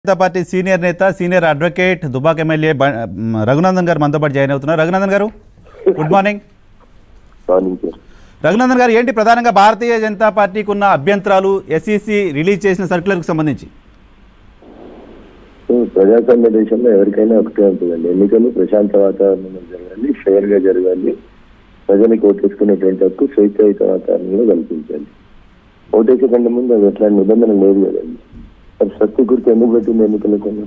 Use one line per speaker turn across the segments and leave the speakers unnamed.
Janata party senior నేత senior advocate Dubbak MLA బ- మ్, రఘునందన్ గారు మనతో పాటు జాయిన్ అవుతున్నారు Raghunandan garu good morning
morning sir
Raghunandan garu ఏంటి ప్రధానంగా భారతీయ జనతా పార్టీకి ఉన్న అభ్యంతరాలు ఎస్ఈసి రిలీజ్ చేసిన సర్క్యులర్కి సంబంధించి
సో ప్రజాస్వామ్య దేశంలో ఎవరికైనా ఒకటే ఉంటుందండి ఎన్నికలు ప్రశాంత వాతావరణంలో జరగాలి ఫెయిర్ గా జరగాలి ప్రజలకు ఓటేసుకునేటువంటి హక్కు స్వేచ్ఛాయుత వాతావరణంలో కల్పించాలి ఓటేసే కంటే ముందు అది ఎట్లాంటి నిబంధన లేదు కదండి మరి స్వస్తి గుర్తు ఎందుకు పెట్టింది ఎన్నికల కన్నా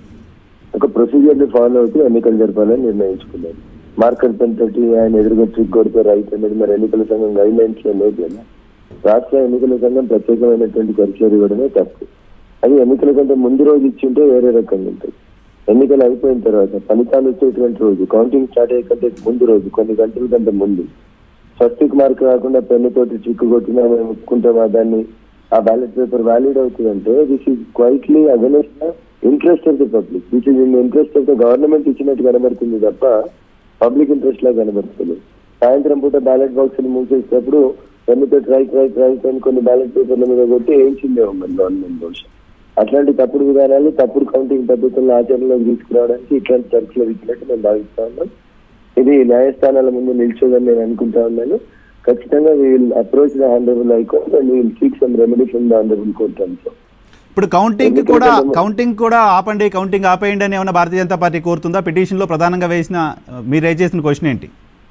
ఒక ప్రొసీజర్ ని ఫాలో అవుతూ ఎన్నికలు జరపాలని నిర్ణయించుకున్నారు మార్కర్ పెన్ తోటి ఆయన ఎదురుగా ట్రిక్ కొడితే రైట్ అనేది మరి ఎన్నికల సంఘం గైడ్ లైన్స్ లో లేదు కదా రాష్ట్ర ఎన్నికల సంఘం ప్రత్యేకమైనటువంటి కరిచర్ ఇవ్వడమే తప్పు అది ఎన్నికల కంటే ముందు రోజు ఇచ్చింటే వేరే రకంగా ఉంటుంది ఎన్నికలు అయిపోయిన తర్వాత ఫలితాలు వచ్చేటువంటి రోజు కౌంటింగ్ స్టార్ట్ అయ్యే కంటే ముందు రోజు కొన్ని గంటల కంటే ముందు స్వస్తిక్ మార్క్ కాకుండా పెన్ను తోటి చిక్కు కొట్టినా మేము ఒప్పుకుంటామా దాన్ని ఆ బ్యాలెట్ పేపర్ వ్యాలిడ్ అవుతుందంటే this is quietly against interest of the public this is in interest of the government ఇచ్చినట్టు కనబడుతుంది తప్ప పబ్లిక్ ఇంట్రెస్ట్ లా కనబడుతుంది సాయంత్రం పూట బ్యాలెట్ బాక్స్ ని మూసేసేటప్పుడు పెన్నుతో రైట్ రైట్ రైట్ అని కొన్ని బ్యాలెట్ పేపర్ల మీద కొట్టి వేయించిందే మరి గవర్నమెంట్ బహుశా అట్లాంటి తప్పుడు విధానాలు తప్పుడు కౌంటింగ్ పద్ధతులను ఆచరణలోకి తీసుకురావడానికి ఇట్లాంటి చర్చలు ఇచ్చినట్టు నేను భావిస్తా ఉన్నాను ఇది న్యాయస్థానాల ముందు నిల్చోదని నేను అనుకుంటా ఉన్నాను ఖచ్చితంగా will approach the honourable high court and will seek some remedy from the honourable court also
ఇప్పుడు కౌంటింగ్
ఎన్నికల
కూడా
సంఘం-
కౌంటింగ్ కూడా ఆపండి కౌంటింగ్ ఆపేయండి అని ఏమైనా భారతీయ జనతా పార్టీ కోరుతుందా పిటిషన్లో ప్రధానంగా వేసిన ఆ, మీరు రేజ్ చేసిన క్వశ్చన్ ఏంటి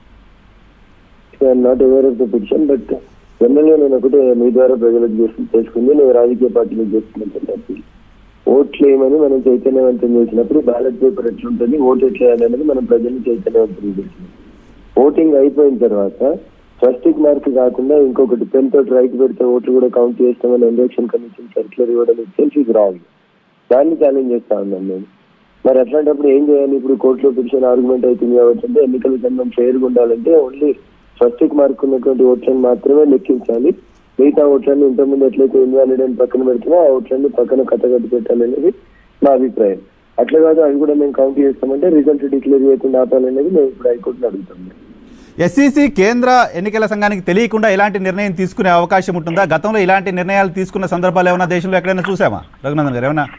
I'm not aware of the petition but general గా నేను ఒకటే మీ ద్వారా ప్రజలకు చేసి చేసుకుంది నేను రాజకీయ పార్టీలకు చేస్తున్నటువంటి అప్పీల్ ఓట్లు వేయమని మనం చైతన్యవంతం చేసినప్పుడు బ్యాలెట్ పేపర్ ఎట్లుంటుంది ఓటు ఎట్లా వేయాలి అనేది మనం ప్రజల్ని చైతన్యవంతం చేసినాం ఓటింగ్ అయిపోయిన తర్వాత స్వస్తిక్ మార్క్ కాకుండా ఇంకొకటి పెన్ తోటి రైట్ పెడితే ఓట్లు కూడా కౌంట్ చేస్తామని ఎలక్షన్ కమిషన్ సర్క్యులర్ ఇవ్వడం ఇట్సెల్ఫ్ ఇస్ రాంగ్ దాన్ని ఛాలెంజ్ చేస్తా ఉన్నాం మేము మరి అట్లాంటప్పుడు ఏం చేయాలి ఇప్పుడు కోర్టులో పిటిషన్ ఆర్గ్యుమెంట్ అవుతుంది కాబట్టి అంటే ఎన్నికల సంఘం ఫెయిర్గా ఉండాలంటే ఓన్లీ స్వస్తిక్ మార్క్ ఉన్నటువంటి ఓట్లను మాత్రమే లెక్కించాలి మిగతా ఓట్లన్నీ ఇంతకుముందు ఎట్లయితే ఇన్వాలిడ్ అని పక్కన పెడుతున్నా ఆ ఓట్లన్నీ పక్కన కట్టగట్టు పెట్టాలనేది మా అభిప్రాయం అట్లా కాదు అవి కూడా మేము కౌంట్ చేస్తామంటే రిజల్ట్ డిక్లేర్ చేయకుండా ఆపాలనేది మేము ఇప్పుడు హైకోర్టుని అడుగుతాం
ఎస్ఈసి కేంద్ర ఎన్నికల సంఘానికి తెలియకుండా ఎలాంటి నిర్ణయం తీసుకునే అవకాశం ఉంటుందా గతంలో ఇలాంటి నిర్ణయాలు తీసుకున్న సందర్భాలు ఏమైనా దేశంలో ఎక్కడైనా చూసామా రఘునందన్ గారు ఏమైనా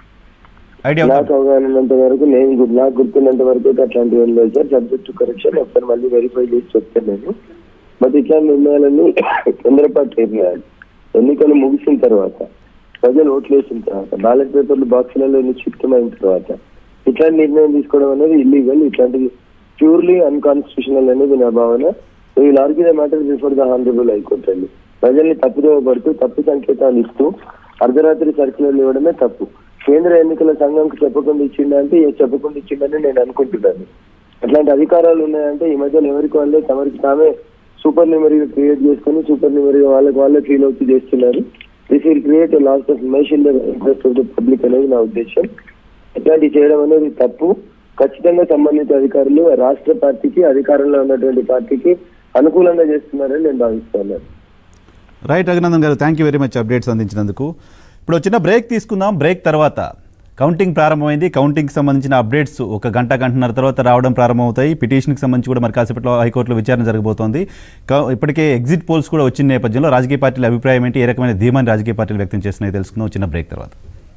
ఐడియా ఉందా
నాకు అవగాహన ఉన్నంత వరకు నేను గు- నాకు గుర్తున్నంత వరకు అయితే అట్లాంటివి ఏం లేదు సార్ సబ్జెక్ట్ టు కరెక్షన్ ఒకసారి మళ్ళీ వెరిఫై చేసి చెప్తాను నేను బట్ ఇట్లాంటి నిర్ణయాలన్నీ తొందరపాటు నిర్ణయాలు ఎన్నికలు ముగిసిన తర్వాత ప్రజలు ఓట్లు వేసిన తర్వాత బ్యాలెట్ పేపర్లు బాక్సులలో నిక్షిప్తమైన తర్వాత ఇట్లాంటి నిర్ణయం తీసుకోవడం అనేది ఇల్లీగల్ ఇట్లాంటిది ప్యూర్లీ అన్కాన్స్టిట్యూషనల్ అనేది నా భావన వీళ్ళు argue the matter before the honourable high court అండి ప్రజల్ని తప్పుదోవ పడుతూ తప్పు సంకేతాలు ఇస్తూ అర్ధరాత్రి సర్కులర్లు ఇవ్వడమే తప్పు కేంద్ర ఎన్నికల సంఘంకి చెప్పకుండా ఇచ్చిండా అంటే ఏ చెప్పకుండా ఇచ్చిండని నేను అనుకుంటున్నాను అట్లాంటి అధికారాలు ఉన్నాయంటే ఈ మధ్యలో ఎవరికి వాళ్ళే తమరికి తామే సూపర్ న్యూమరీగా క్రియేట్ చేసుకుని సూపర్ న్యూమరీగా వాళ్ళకి వాళ్ళే ఫీల్ అవుతూ చేస్తున్నారు this will create lost of emotion interest of the public అనేది నా ఉద్దేశం ఇట్లాంటివి చేయడం అనేది తప్పు ఖచ్చితంగా సంబంధిత అధికారులు రాష్ట్ర పార్టీకి అధికారంలో ఉన్నటువంటి పార్టీకి అనుకూలంగా చేస్తున్నారని నేను భావిస్తున్నాను
right Raghunandan garu thank you very much updates అందించినందుకు ఇప్పుడు చిన్న బ్రేక్ తీసుకుందాం బ్రేక్ తర్వాత కౌంటింగ్ ప్రారంభమైంది కౌంటింగ్కి సంబంధించిన అప్డేట్స్ ఒక గంట గంటన్నర తర్వాత రావడం ప్రారంభమవుతాయి పిటిషన్కి సంబంధించి కూడా మరి కాసేపట్లో హైకోర్టులో విచారణ జరగబోతోంది క- ఇప్పటికే ఎగ్జిట్ పోల్స్ కూడా వచ్చిన నేపథ్యంలో రాజకీయ పార్టీల అభిప్రాయం ఏంటి ఏ రకమైన ధీమాన్ని రాజకీయ పార్టీలు వ్యక్తం చేస్తున్నాయి తెలుసుకుందాం చిన్న బ్రేక్ తర్వాత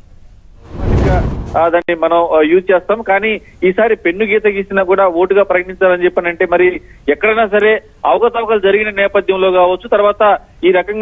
ఆ, దాన్ని మనం ఆ, యూజ్ చేస్తాం కానీ ఈసారి పెన్ను గీత గీసినా కూడా ఓటుగా ప్రకటించాలని చెప్పనంటే మరి ఎక్కడైనా సరే అవకతవకలు జరిగిన నేపథ్యంలో కావచ్చు తర్వాత ఈ రకంగా